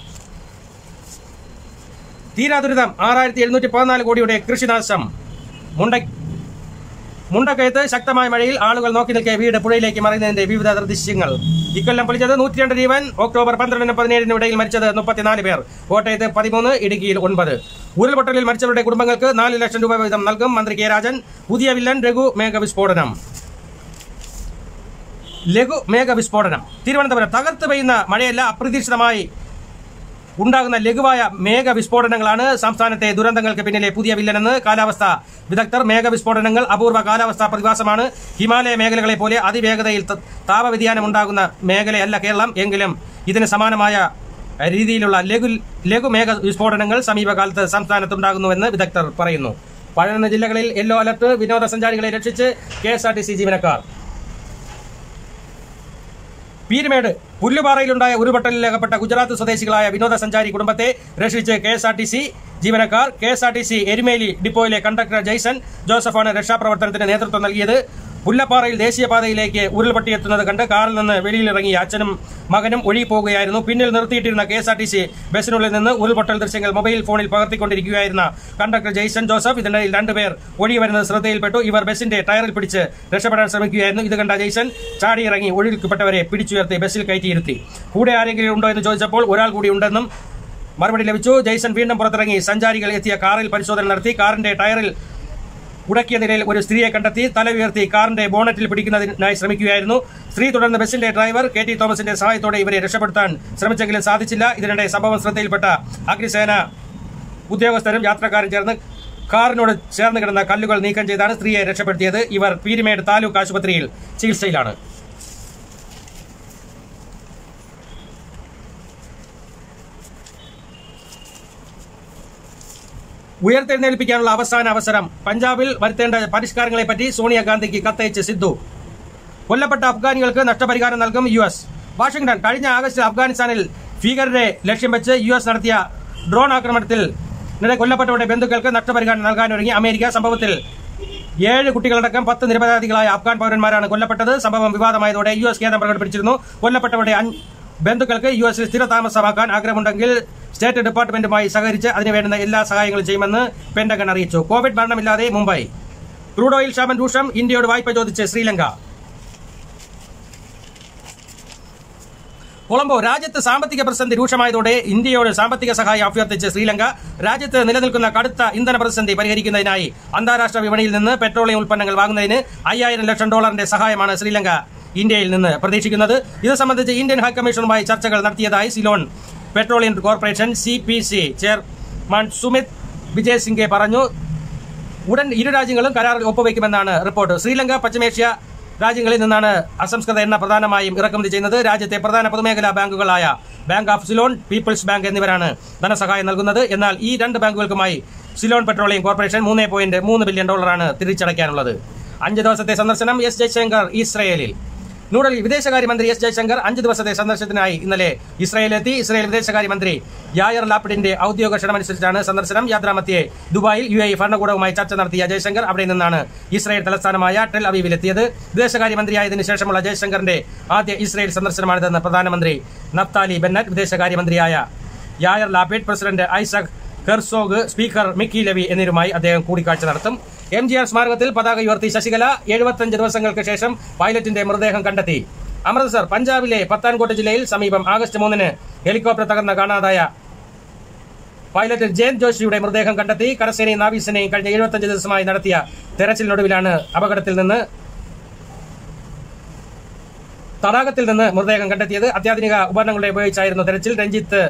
തീരാ ദുരിതം ആറായിരത്തി എഴുന്നൂറ്റി പതിനാല് കോടിയുടെ കൃഷിനാശം മുണ്ട മുണ്ടക്കയത്ത് ശക്തമായ മഴയിൽ ആളുകൾ നോക്കി നിൽക്കെ വീട് പുഴയിലേക്ക് മറിയുന്നതിന്റെ വിവിധ ദൃശ്യങ്ങൾ ഇക്കൊല്ലം പൊളിച്ചത് നൂറ്റിരണ്ട് ജീവൻ ഒക്ടോബർ പന്ത്രണ്ടിനും പതിനേഴിനും ഇടയിൽ മരിച്ചത് മുപ്പത്തിനാല് പേർ കോട്ടയത്ത് പതിമൂന്ന് ഇടുക്കിയിൽ ഒൻപത് ഉരുൾപൊട്ടലിൽ മരിച്ചവരുടെ കുടുംബങ്ങൾക്ക് നാല് ലക്ഷം രൂപ വീതം നൽകും മന്ത്രി കെ രാജൻ പുതിയ വില്ലൻ രഘു മേഘവിസ്ഫോടനം ലഘു മേഘവിസ്ഫോടനം തിരുവനന്തപുരം തകർത്ത് പെയ്യുന്ന മഴയല്ല അപ്രതീക്ഷിതമായി ഉണ്ടാകുന്ന ലഘുവായ മേഘവിസ്ഫോടനങ്ങളാണ് സംസ്ഥാനത്തെ ദുരന്തങ്ങൾക്ക് പിന്നിലെ പുതിയ വില്ലനെന്ന് കാലാവസ്ഥ വിദഗ്ധർ മേഘവിസ്ഫോടനങ്ങൾ അപൂർവ കാലാവസ്ഥാ പ്രതിഭാസമാണ് ഹിമാലയ മേഖലകളെ പോലെ അതിവേഗതയിൽ ത- താപവ്യതിയാനം ഉണ്ടാകുന്ന മേഖലയല്ല കേരളം എങ്കിലും ഇതിന് സമാനമായ രീതിയിലുള്ള ലഘു ലഘുമേഘ വിസ്ഫോടനങ്ങൾ സമീപകാലത്ത് സംസ്ഥാനത്തുണ്ടാകുന്നുവെന്ന് വിദഗ്ധർ പറയുന്നു പതിനൊന്ന് ജില്ലകളിൽ യെല്ലോ അലർട്ട് വിനോദസഞ്ചാരികളെ രക്ഷിച്ച് K S R T C ജീവനക്കാർ പീരുമേട് പുല്ലുപാറയിലുണ്ടായ ഉരുപൊട്ടലിൽ അകപ്പെട്ട ഗുജറാത്ത് സ്വദേശികളായ വിനോദസഞ്ചാരി കുടുംബത്തെ രക്ഷിച്ച് K S R T C ജീവനക്കാർ K S R T C Erumeli ഡിപ്പോയിലെ കണ്ടക്ടർ ജയ്സൺ ജോസഫാണ് രക്ഷാപ്രവർത്തനത്തിന് നേതൃത്വം നൽകിയത് പുല്ലപ്പാറയിൽ ദേശീയപാതയിലേക്ക് ഉരുൾപൊട്ടിയെത്തുന്നത് കണ്ട് കാറിൽ നിന്ന് വെളിയിലിറങ്ങിയ അച്ഛനും മകനും ഒഴുകിപ്പോകുകയായിരുന്നു പിന്നിൽ നിർത്തിയിട്ടിരുന്ന K S R T C ബസ്സിനുള്ളിൽ നിന്ന് ഉരുൾപൊട്ടൽ ദൃശ്യങ്ങൾ മൊബൈൽ ഫോണിൽ പകർത്തിക്കൊണ്ടിരിക്കുകയായിരുന്ന കണ്ടക്ടർ ജയ്സൺ ജോസഫ് ഇതിനിടയിൽ രണ്ടുപേർ ഒഴുകി വരുന്നത് ശ്രദ്ധയിൽപ്പെട്ടു ഇവർ ബസിന്റെ ടയറിൽ പിടിച്ച് രക്ഷപ്പെടാൻ ശ്രമിക്കുകയായിരുന്നു ഇത് കണ്ട ജയ്സൺ ചാടിയിറങ്ങി ഒഴുകിൽപ്പെട്ടവരെ പിടിച്ചുയർത്തി ബസ്സിൽ കയറ്റിയിരുത്തി കൂടെ ആരെങ്കിലും ഉണ്ടോ എന്ന് ചോദിച്ചപ്പോൾ ഒരാൾ കൂടി ഉണ്ടെന്നും മറുപടി ലഭിച്ചു ജയ്സൺ വീണ്ടും പുറത്തിറങ്ങി സഞ്ചാരികൾ എത്തിയ കാറിൽ പരിശോധന നടത്തി കാറിന്റെ ടയറിൽ ഉടക്കിയ നിലയിൽ ഒരു സ്ത്രീയെ കണ്ടെത്തി തല ഉയർത്തി കാറിന്റെ ബോണറ്റിൽ പിടിക്കുന്നതിനായി ശ്രമിക്കുകയായിരുന്നു സ്ത്രീ തുടർന്ന് ബസിന്റെ ഡ്രൈവർ കെ ടി തോമസിന്റെ സഹായത്തോടെ ഇവരെ രക്ഷപ്പെടുത്താൻ ശ്രമിച്ചെങ്കിലും സാധിച്ചില്ല ഇതിനിടെ സംഭവം ശ്രദ്ധയിൽപ്പെട്ട അഗ്നിസേന ഉദ്യോഗസ്ഥരും യാത്രക്കാരും ചേർന്ന് കാറിനോട് ചേർന്ന് കിടന്ന കല്ലുകൾ നീക്കം ചെയ്താണ് സ്ത്രീയെ രക്ഷപ്പെടുത്തിയത് ഇവർ പീരുമേട് താലൂക്ക് ആശുപത്രിയിൽ ചികിത്സയിലാണ് ഉയർത്തെഴുന്നേൽപ്പിക്കാനുള്ള അവസാന അവസരം പഞ്ചാബിൽ വരുത്തേണ്ട പരിഷ്കാരങ്ങളെപ്പറ്റി സോണിയാഗാന്ധിക്ക് കത്തയച്ച് സിദ്ധു കൊല്ലപ്പെട്ട അഫ്ഗാനികൾക്ക് നഷ്ടപരിഹാരം നൽകും യു എസ് വാഷിംഗ്ടൺ കഴിഞ്ഞ ആഗസ്റ്റിൽ അഫ്ഗാനിസ്ഥാനിൽ ഭീകരരെ ലക്ഷ്യം വെച്ച് യു എസ് നടത്തിയ ഡ്രോൺ ആക്രമണത്തിൽ നില കൊല്ലപ്പെട്ടവരുടെ ബന്ധുക്കൾക്ക് നഷ്ടപരിഹാരം നൽകാനൊരുങ്ങി അമേരിക്ക സംഭവത്തിൽ ഏഴ് കുട്ടികളടക്കം പത്ത് നിരപരാധികളായ അഫ്ഗാൻ പൗരന്മാരാണ് കൊല്ലപ്പെട്ടത് സംഭവം വിവാദമായതോടെ യു എസ് ഖേദം പ്രകടിപ്പിച്ചിരുന്നു കൊല്ലപ്പെട്ടവരുടെ അഞ്ച് ബന്ധുക്കൾക്ക് യു എസിൽ സ്ഥിരതാമസമാക്കാൻ ആഗ്രഹമുണ്ടെങ്കിൽ സ്റ്റേറ്റ് ഡിപ്പാർട്ട്മെന്റുമായി സഹകരിച്ച് അതിനുവേണ്ടുന്ന എല്ലാ സഹായങ്ങളും ചെയ്യുമെന്ന് പെന്റഗൺ അറിയിച്ചു കോവിഡ് മരണമില്ലാതെ മുംബൈ ക്രൂഡ് ഓയിൽ ക്ഷാമം രൂക്ഷം ഇന്ത്യയോട് വായ്പ ചോദിച്ച് ശ്രീലങ്ക കൊളംബോ രാജ്യത്ത് സാമ്പത്തിക പ്രതിസന്ധി രൂക്ഷമായതോടെ ഇന്ത്യയോട് സാമ്പത്തിക സഹായം അഭ്യർത്ഥിച്ച് ശ്രീലങ്ക രാജ്യത്ത് നിലനിൽക്കുന്ന കടുത്ത ഇന്ധന പ്രതിസന്ധി പരിഹരിക്കുന്നതിനായി അന്താരാഷ്ട്ര വിപണിയിൽ നിന്ന് പെട്രോളിയം ഉൽപ്പന്നങ്ങൾ വാങ്ങുന്നതിന് അയ്യായിരം ലക്ഷം ഡോളറിന്റെ സഹായമാണ് ശ്രീലങ്ക ഇന്ത്യയിൽ നിന്ന് പ്രതീക്ഷിക്കുന്നത് ഇത് സംബന്ധിച്ച് ഇന്ത്യൻ ഹൈക്കമ്മീഷനുമായി ചർച്ചകൾ നടത്തിയതായി Ceylon petroleum corporation C P C chairman Sumith Wijesinghe പറഞ്ഞു ഉടൻ ഇരു രാജ്യങ്ങളും കരാറിൽ ഒപ്പുവെക്കുമെന്നാണ് റിപ്പോർട്ട് ശ്രീലങ്ക പശ്ചിമേഷ്യ രാജ്യങ്ങളിൽ നിന്നാണ് അസംസ്കൃത എണ്ണ പ്രധാനമായും ഇറക്കുമതി ചെയ്യുന്നത് രാജ്യത്തെ പ്രധാന പൊതുമേഖലാ ബാങ്കുകളായ bank of Ceylon people's bank എന്നിവരാണ് ധനസഹായം നൽകുന്നത് എന്നാൽ ഈ രണ്ട് ബാങ്കുകൾക്കുമായി സിലോൺ പെട്രോളിയം കോർപ്പറേഷൻ മൂന്ന് പോയിന്റ് മൂന്ന് ബില്യൺ ഡോളറാണ് തിരിച്ചടയ്ക്കാനുള്ളത് അഞ്ച് ദിവസത്തെ സന്ദർശനം എസ് ജയശങ്കർ ഇസ്രയേലിൽ ന്യൂഡൽഹി വിദേശകാര്യമന്ത്രി എസ് ജയശങ്കർ അഞ്ച് ദിവസത്തെ സന്ദർശനത്തിനായി ഇന്നലെ ഇസ്രയേലിലെത്തി ഇസ്രയേൽ വിദേശകാര്യമന്ത്രി യായർ ലാപ്പിഡിന്റെ ഔദ്യോഗിക ക്ഷണമനുസരിച്ചാണ് സന്ദർശനം യാത്രാമധ്യേ ദുബായിൽ യു എ ഭരണകൂടവുമായി ചർച്ച നടത്തിയ ജയശങ്കർ അവിടെ നിന്നാണ് ഇസ്രയേൽ തലസ്ഥാനമായ ടെൽ അവീവിലെത്തിയത് വിദേശകാര്യമന്ത്രിയായതിനു ശേഷമുള്ള ജയശങ്കറിന്റെ ആദ്യ ഇസ്രയേൽ സന്ദർശനമാണിതെന്ന് പ്രധാനമന്ത്രി നഫ്താലി ബെന്നറ്റ് വിദേശകാര്യമന്ത്രിയായ Yair Lapid president Isaac Herzog speaker Mickey Levy എന്നിവരുമായി അദ്ദേഹം കൂടിക്കാഴ്ച നടത്തും എം ജി ആർ സ്മാരകത്തിൽ പതാക ഉയർത്തി ശശികല എഴുപത്തഞ്ച് ദിവസങ്ങൾക്ക് ശേഷം പൈലറ്റിന്റെ മൃതദേഹം കണ്ടെത്തി അമൃത്സർ പഞ്ചാബിലെ പത്താൻകോട്ട് ജില്ലയിൽ സമീപം ആഗസ്റ്റ് മൂന്നിന് ഹെലികോപ്റ്റർ തകർന്ന കാണാതായ പൈലറ്റ് ജയന്ത് ജോഷിയുടെ മൃതദേഹം കണ്ടെത്തി കരസേനയും നാവികസേനയും കഴിഞ്ഞ എഴുപത്തഞ്ച് ദിവസമായി നടത്തിയ തെരച്ചിലിനൊടുവിലാണ് അപകടത്തിൽ നിന്ന് തടാകത്തിൽ നിന്ന് മൃതദേഹം കണ്ടെത്തിയത് അത്യാധുനിക ഉപകരണങ്ങളുടെ ഉപയോഗിച്ചായിരുന്നു തെരച്ചിൽ രഞ്ജിത്ത്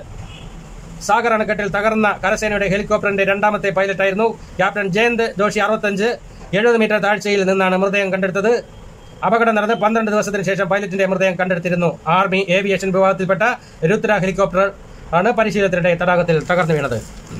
സാഗർ അണക്കെട്ടിൽ തകർന്ന കരസേനയുടെ ഹെലികോപ്റ്ററിന്റെ രണ്ടാമത്തെ പൈലറ്റായിരുന്നു ക്യാപ്റ്റൻ ജയന്ത് ജോഷി അറുപത്തഞ്ച് എഴുപത് മീറ്റർ താഴ്ചയിൽ നിന്നാണ് മൃതദേഹം കണ്ടെടുത്തത് അപകടം നടന്ന് പന്ത്രണ്ട് ദിവസത്തിന് ശേഷം പൈലറ്റിന്റെ മൃതദേഹം കണ്ടെടുത്തിരുന്നു ആർമി ഏവിയേഷൻ വിഭാഗത്തിൽപ്പെട്ട രുദ്ര ഹെലികോപ്റ്റർ ആണ് പരിശീലനത്തിനിടെ തടാകത്തിൽ തകർന്നു വീണത്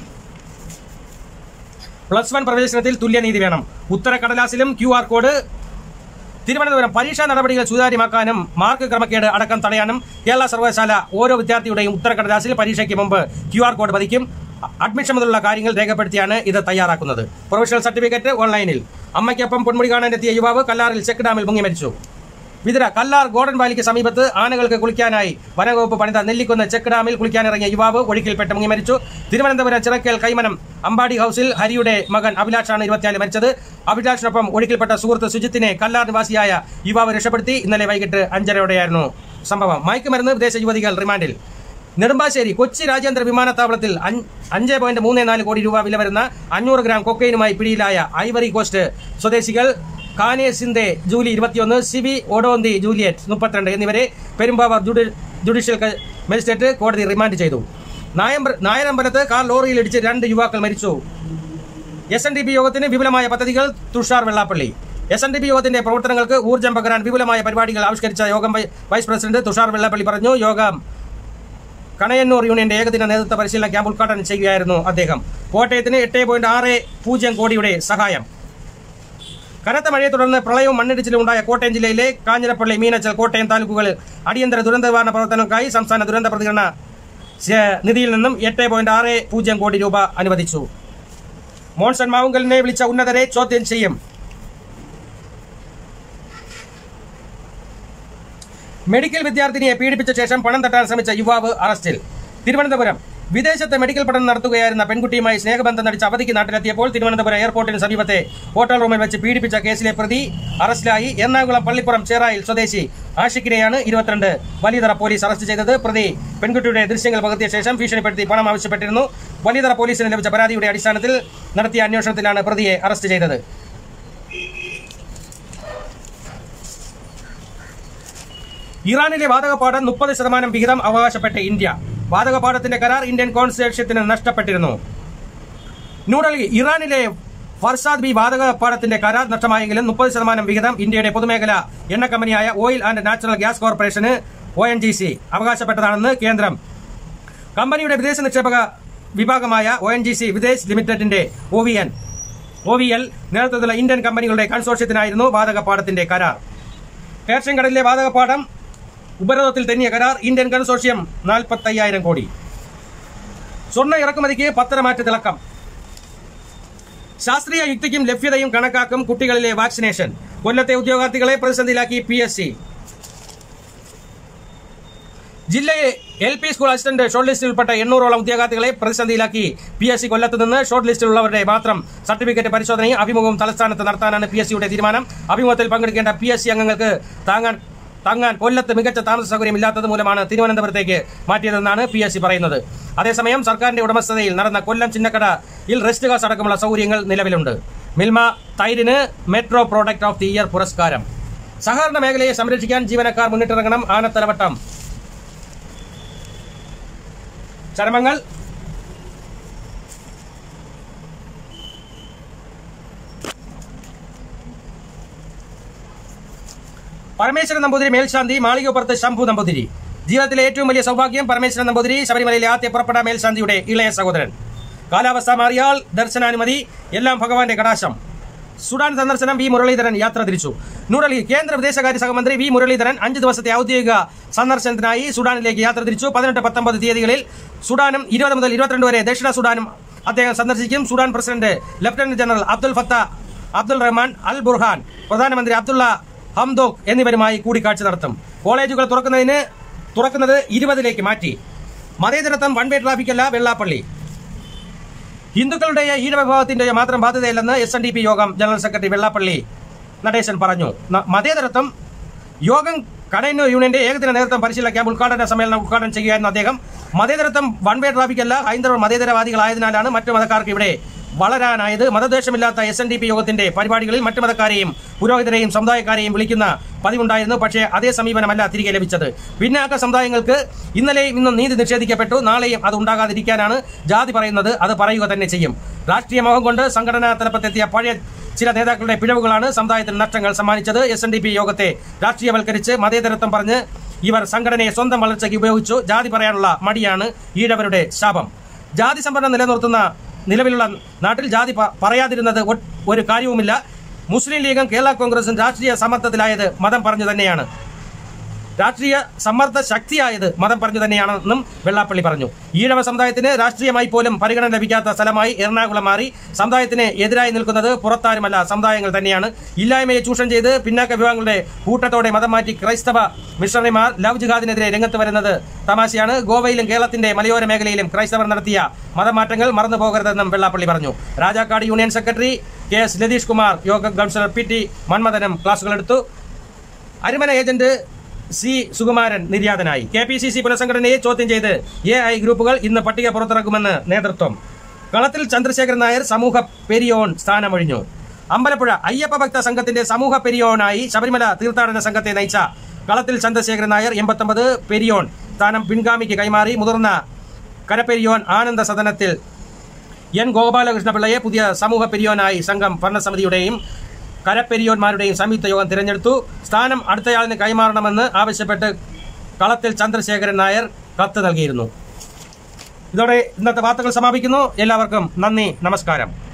പ്ലസ് വൺ പ്രവേശനത്തിൽ തുല്യനീതി വേണം ഉത്തരക്കടലാസിലും ക്യു ആർ കോഡ് തിരുവനന്തപുരം പരീക്ഷാ നടപടികൾ സുതാര്യമാക്കാനും മാർക്ക് ക്രമക്കേട് അടക്കം തടയാനും കേരള സർവകലാശാല ഓരോ വിദ്യാർത്ഥിയുടെയും ഉത്തരക്കടലാസിൽ പരീക്ഷയ്ക്ക് മുമ്പ് ക്യു ആർ കോഡ് പതിക്കും അഡ്മിഷൻ മുതലുള്ള കാര്യങ്ങൾ രേഖപ്പെടുത്തിയാണ് ഇത് തയ്യാറാക്കുന്നത് പ്രൊഫഷണൽ സർട്ടിഫിക്കറ്റ് ഓൺലൈനിൽ അമ്മയ്ക്കൊപ്പം പൊന്മുടി കാണാനെത്തിയ യുവാവ് കല്ലാറിൽ ചെക്ക് ഡാമിൽ മുങ്ങി മരിച്ചു വിതിര കല്ലാർ ഗോൾഡൻ വാലിക്ക് സമീപത്ത് ആനകൾക്ക് കുളിക്കാനായി വനംവകുപ്പ് പണിത നെല്ലിക്കുന്ന് ചെക്ക് ഡാമിൽ കുളിക്കാനിറങ്ങിയ യുവാവ് ഒഴുക്കിൽപ്പെട്ട് മുങ്ങി മരിച്ചു തിരുവനന്തപുരം ചിറക്കൽ കൈമനം അമ്പാടി ഹൌസിൽ ഹരിയുടെ മകൻ അഭിലാഷാണ് ഇരുപത്തിനാല് മരിച്ചത് അഭിലാഷിനൊപ്പം ഒഴുക്കിൽപ്പെട്ട സുഹൃത്ത് സുജിത്തിനെ കല്ലാർ നിവാസിയായ യുവാവ് രക്ഷപ്പെടുത്തി ഇന്നലെ വൈകിട്ട് അഞ്ചരയോടെയായിരുന്നു സംഭവം മയക്കുമരുന്ന് വിദേശ യുവതികൾ റിമാൻഡിൽ നെടുമ്പാശ്ശേരി കൊച്ചി രാജ്യാന്തര വിമാനത്താവളത്തിൽ അഞ്ച് അഞ്ച് പോയിന്റ് മൂന്ന് നാല് കോടി രൂപ വില വരുന്ന അഞ്ഞൂറ് ഗ്രാം കൊക്കൈനുമായി പിടിയിലായ ഐവറി കോസ്റ്റ് സ്വദേശികൾ കാനെ സിന്ദെ ജൂലി ഇരുപത്തിയൊന്ന് സിബി ഒഡോന്തി ജൂലിയറ്റ് മുപ്പത്തിരണ്ട് എന്നിവരെ പെരുമ്പാവർ ജുഡി- ജുഡീഷ്യൽ ക- മജിസ്ട്രേറ്റ് കോടതി റിമാൻഡ് ചെയ്തു നായമ്പ- നായരമ്പലത്ത് കാർ ലോറിയിൽ ഇടിച്ച് രണ്ട് യുവാക്കൾ മരിച്ചു എസ് എൻ ഡി പി യോഗത്തിന് വിപുലമായ പദ്ധതികൾ Thushar Vellappally S N D P യോഗത്തിന്റെ പ്രവർത്തനങ്ങൾക്ക് ഊർജ്ജം പകരാൻ വിപുലമായ പരിപാടികൾ ആവിഷ്കരിച്ച യോഗം വൈ- വൈസ് പ്രസിഡന്റ് തുഷാർ വെള്ളാപ്പള്ളി പറഞ്ഞു യോഗം കണയന്നൂർ യൂണിയന്റെ ഏകദിന നേതൃത്വ പരിശീലന ക്യാമ്പ് ഉദ്ഘാടനം ചെയ്യുകയായിരുന്നു അദ്ദേഹം കോട്ടയത്തിന് എട്ട് പോയിന്റ് ആറ് പൂജ്യം കോടിയുടെ സഹായം കനത്ത മഴയെ തുടർന്ന് പ്രളയവും മണ്ണിടിച്ചിലും ഉണ്ടായ കോട്ടയം ജില്ലയിലെ കാഞ്ഞിരപ്പള്ളി മീനച്ചൽ കോട്ടയം താലൂക്കുകളിൽ അടിയന്തര ദുരന്ത നിവാരണ പ്രവർത്തനങ്ങൾക്കായി സംസ്ഥാന ദുരന്ത പ്രതികരണ സ- നിധിയിൽ നിന്നും എട്ട് പോയിന്റ് ആറ് പൂജ്യം കോടി രൂപ അനുവദിച്ചു മോൺസൺ മാവുങ്കലിനെ വിളിച്ച ഉന്നതരെ ചോദ്യം ചെയ്യും മെഡിക്കൽ വിദ്യാർത്ഥിനിയെ പീഡിപ്പിച്ച ശേഷം പണം തട്ടാൻ ശ്രമിച്ച യുവാവ് അറസ്റ്റിൽ തിരുവനന്തപുരം വിദേശത്ത് മെഡിക്കൽ പഠനം നടത്തുകയായിരുന്ന പെൺകുട്ടിയുമായി സ്നേഹബന്ധം നടിച്ച് അവധിക്ക് നാട്ടിലെത്തിയപ്പോൾ തിരുവനന്തപുരം എയർപോർട്ടിന് സമീപത്തെ ഹോട്ടൽ റൂമിൽ വെച്ച് പീഡിപ്പിച്ച കേസിലെ പ്രതി അറസ്റ്റിലായി എറണാകുളം പള്ളിപ്പുറം ചേറായിൽ സ്വദേശി ആഷിഖിനെയാണ് ഇരുപത്തിരണ്ട് വലിയതറ പോലീസ് അറസ്റ്റ് ചെയ്തത് പ്രതി പെൺകുട്ടിയുടെ ദൃശ്യങ്ങൾ പകർത്തിയ ശേഷം ഭീഷണിപ്പെടുത്തി പണം ആവശ്യപ്പെട്ടിരുന്നു വലിയതറ പോലീസിന് ലഭിച്ച പരാതിയുടെ അടിസ്ഥാനത്തിൽ നടത്തിയ അന്വേഷണത്തിലാണ് പ്രതിയെ അറസ്റ്റ് ചെയ്തത് ഇറാനിലെ വാതകപ്പാടം മുപ്പത് ശതമാനം വിഹിതം അവകാശപ്പെട്ട ഇന്ത്യ വാതകപ്പാടത്തിന്റെ കരാർ ഇന്ത്യൻ കോൺസ്റ്റേഷ്യത്തിന് നഷ്ടപ്പെട്ടിരുന്നു ന്യൂഡൽഹി ഇറാനിലെ ഫർസാദ് ബി വാതകപ്പാടത്തിന്റെ കരാർ നഷ്ടമായെങ്കിലും മുപ്പത് ശതമാനം വിഹിതം ഇന്ത്യയുടെ പൊതുമേഖല എണ്ണ കമ്പനിയായ ഓയിൽ ആൻഡ് നാച്ചുറൽ ഗ്യാസ് കോർപ്പറേഷന് ഒ എൻ ജി സി അവകാശപ്പെട്ടതാണെന്ന് കേന്ദ്രം കമ്പനിയുടെ വിദേശ നിക്ഷേപക വിഭാഗമായ O N G C Videsh ലിമിറ്റഡിന്റെ O V N O V L നേതൃത്വത്തിലുള്ള ഇന്ത്യൻ കമ്പനികളുടെ കൺസോർഷ്യത്തിനായിരുന്നു വാതകപ്പാടത്തിന്റെ കരാർ പേർഷ്യൻ കടലിലെ വാതകപ്പാടം ഉപരോധത്തിൽ തെന്നിയ കരാർ ഇന്ത്യൻ കൺസോർഷ്യം നാൽപ്പത്തയ്യായിരം കോടി സ്വർണ്ണ ഇറക്കുമതിക്ക് പത്തരമാറ്റ തിളക്കം ശാസ്ത്രീയ യുക്തിക്കും ലഭ്യതയും കണക്കാക്കും കുട്ടികളിലെ വാക്സിനേഷൻ കൊല്ലത്തെ ഉദ്യോഗാർത്ഥികളെ പ്രതിസന്ധിയിലാക്കി പി എസ് സി ജില്ലയെ L P school assistant short ലിസ്റ്റിൽ ഉൾപ്പെട്ട എണ്ണൂറോളം ഉദ്യോഗാർത്ഥികളെ പ്രതിസന്ധിയിലാക്കി പി എസ് സി കൊല്ലത്ത് നിന്ന് ഷോർട്ട് ലിസ്റ്റിലുള്ളവരുടെ മാത്രം സർട്ടിഫിക്കറ്റ് പരിശോധനയും അഭിമുഖവും തലസ്ഥാനത്ത് നടത്താനാണ് പി എസ് സിയുടെ തീരുമാനം അഭിമുഖത്തിൽ പങ്കെടുക്കേണ്ട പി എസ് സി അംഗങ്ങൾക്ക് താങ്ങാൻ തങ്ങാൻ കൊല്ലത്ത് മികച്ച താമസ സൗകര്യം ഇല്ലാത്തത് മൂലമാണ് തിരുവനന്തപുരത്തേക്ക് മാറ്റിയതെന്നാണ് പി എസ് സി പറയുന്നത് അതേസമയം സർക്കാരിന്റെ ഉടമസ്ഥതയിൽ നടന്ന കൊല്ലം ചിന്നക്കടയിൽ റെസ്റ്റ് ഹൗസ് അടക്കമുള്ള സൗകര്യങ്ങൾ നിലവിലുണ്ട് മിൽമ തൈരിന് metro product of the year പുരസ്കാരം സഹകരണ മേഖലയെ സംരക്ഷിക്കാൻ ജീവനക്കാർ മുന്നിട്ടിറങ്ങണം ആനത്തലവട്ടം ചരമങ്ങൾ പരമേശ്വരൻ നമ്പൂതിരി മേൽശാന്തി മാളികപ്പുറത്ത് ശംഭു നമ്പൂതിരി ജീവിതത്തിലെ ഏറ്റവും വലിയ സൗഭാഗ്യം പരമേശ്വരൻ നമ്പൂതിരി ശബരിമലയിലെ ആദ്യ പുറപ്പെട്ട മേൽശാന്തിയുടെ ഇളയ സഹോദരൻ കാലാവസ്ഥ മാറിയാൽ ദർശനാനുമതി എല്ലാം ഭഗവാന്റെ കടാശം സുഡാൻ സന്ദർശനം വി മുരളീധരൻ യാത്ര തിരിച്ചു ന്യൂഡൽഹി കേന്ദ്ര വിദേശകാര്യ സഹമന്ത്രി വി മുരളീധരൻ അഞ്ച് ദിവസത്തെ ഔദ്യോഗിക സന്ദർശനത്തിനായി സുഡാനിലേക്ക് യാത്ര തിരിച്ചു പതിനെട്ട് പത്തൊമ്പത് തീയതികളിൽ സുഡാനും ഇരുപത് മുതൽ ഇരുപത്തിരണ്ട് വരെ ദക്ഷിണ സുഡാനും അദ്ദേഹം സന്ദർശിക്കും Sudan president lieutenant general Abdul Fattah Abdul Rahman al Burhan പ്രധാനമന്ത്രി അബ്ദുള്ള ഹംദോക് എന്നിവരുമായി കൂടിക്കാഴ്ച നടത്തും കോളേജുകൾ തുറക്കുന്നതിന് തുറക്കുന്നത് ഇരുപതിലേക്ക് മാറ്റി മതേതരത്വം വൺ വേ ട്രാഫിക്കല്ല വെള്ളാപ്പള്ളി ഹിന്ദുക്കളുടെയോ ഈഴവിഭാഗത്തിന്റെയോ മാത്രം ബാധ്യതയില്ലെന്ന് എസ് എൻ ഡി പി യോഗം ജനറൽ സെക്രട്ടറി വെള്ളാപ്പള്ളി നടേശൻ പറഞ്ഞു ന- മതേതരത്വം യോഗം കടയന്നൂർ യൂണിയന്റെ ഏകദിന നേതൃത്വം പരിശീലന ക്യാമ്പ് ഉദ്ഘാടന സമ്മേളനം ഉദ്ഘാടനം ചെയ്യുകയായിരുന്നു അദ്ദേഹം മതേതരത്വം വൺ വേ ട്രാഫിക്കല്ല ഹൈന്ദവർ മതേതരവാദികളായതിനാലാണ് മറ്റു മതക്കാർക്ക് ഇവിടെ വളരാനായത് മതദ്വേഷമില്ലാത്ത എസ് എൻ ഡി പി യോഗത്തിന്റെ പരിപാടികളിൽ മറ്റു മതക്കാരെയും പുരോഹിതരെയും സമുദായക്കാരെയും വിളിക്കുന്ന പതിവുണ്ടായിരുന്നു പക്ഷേ അതേ സമീപനമല്ല തിരികെ ലഭിച്ചത് പിന്നാക്ക സമുദായങ്ങൾക്ക് ഇന്നലെയും ഇന്നും നീതി നിഷേധിക്കപ്പെട്ടു നാളെയും അത് ഉണ്ടാകാതിരിക്കാനാണ് ജാതി പറയുന്നത് അത് പറയുക തന്നെ ചെയ്യും രാഷ്ട്രീയ മോഹം കൊണ്ട് സംഘടനാ തലപ്പത്തെത്തിയ പഴയ ചില നേതാക്കളുടെ പിഴവുകളാണ് സമുദായത്തിന് നഷ്ടങ്ങൾ സമ്മാനിച്ചത് എസ് എൻ ഡി പി യോഗത്തെ രാഷ്ട്രീയവൽക്കരിച്ച് മതേതരത്വം പറഞ്ഞ് ഇവർ സംഘടനയെ സ്വന്തം വളർച്ചയ്ക്ക് ഉപയോഗിച്ചു ജാതി പറയാനുള്ള മടിയാണ് ഈഴവരുടെ ശാപം ജാതി സംവരണം നിലനിർത്തുന്ന നിലവിലുള്ള നാട്ടിൽ ജാതി പ- പറയാതിരുന്നത് ഒ- ഒരു കാര്യവുമില്ല മുസ്ലിം ലീഗും കേരള കോൺഗ്രസും രാഷ്ട്രീയ സമ്മർദ്ദത്തിലായത് മതം പറഞ്ഞു തന്നെയാണ് രാഷ്ട്രീയ സമ്മർദ്ദ ശക്തിയായത് മതം പറഞ്ഞു തന്നെയാണെന്നും വെള്ളാപ്പള്ളി പറഞ്ഞു ഈഴവ സമുദായത്തിന് രാഷ്ട്രീയമായി പോലും പരിഗണന ലഭിക്കാത്ത സ്ഥലമായി എറണാകുളം മാറി സമുദായത്തിന് എതിരായി നിൽക്കുന്നത് പുറത്താരുമല്ല സമുദായങ്ങൾ തന്നെയാണ് ഇല്ലായ്മയെ ചൂഷണം ചെയ്ത് പിന്നാക്ക വിഭാഗങ്ങളുടെ കൂട്ടത്തോടെ മതം മാറ്റി ക്രൈസ്തവ മിഷണറിമാർ ലവ് ജിഹാദിനെതിരെ രംഗത്ത് വരുന്നത് തമാശയാണ് ഗോവയിലും കേരളത്തിന്റെ മലയോര മേഖലയിലും ക്രൈസ്തവർ നടത്തിയ മതമാറ്റങ്ങൾ മറന്നു പോകരുതെന്നും വെള്ളാപ്പള്ളി പറഞ്ഞു Rajakkad union secretary K S Latheesh Kumar യോഗ കൗൺസിലർ പി ടി മന്മഥനം ക്ലാസുകളെടുത്തു അരിമന ഏജന്റ് സി സുകുമാരൻ നിര്യാതനായി കെ പി സി സി പുനഃസംഘടനയെ ചോദ്യം ചെയ്ത് എ ഐ ഗ്രൂപ്പുകൾ ഇന്ന് പട്ടിക പുറത്തിറക്കുമെന്ന് നേതൃത്വം കളത്തിൽ ചന്ദ്രശേഖരൻ നായർ സമൂഹ പെരിയോൺ സ്ഥാനമൊഴിഞ്ഞു അമ്പലപ്പുഴ അയ്യപ്പ ഭക്ത സംഘത്തിന്റെ സമൂഹ പെരിയോണായി ശബരിമല തീർത്ഥാടന സംഘത്തെ നയിച്ച കളത്തിൽ ചന്ദ്രശേഖരൻ നായർ എൺപത്തൊമ്പത് പെരിയോൺ സ്ഥാനം പിൻഗാമിക്ക് കൈമാറി മുതിർന്ന കരപ്പെരിയോൻ ആനന്ദ സദനത്തിൽ എൻ ഗോപാലകൃഷ്ണപിള്ളയെ പുതിയ സമൂഹ പെരിയോനായി സംഘം ഭരണസമിതിയുടെയും കരപ്പെരിയോന്മാരുടെയും സംയുക്ത യോഗം തിരഞ്ഞെടുത്തു സ്ഥാനം അടുത്തയാളിന് കൈമാറണമെന്ന് ആവശ്യപ്പെട്ട് കളത്തിൽ ചന്ദ്രശേഖരൻ നായർ കത്ത് നൽകിയിരുന്നു ഇതോടെ ഇന്നത്തെ വാർത്തകൾ സമാപിക്കുന്നു എല്ലാവർക്കും നന്ദി നമസ്കാരം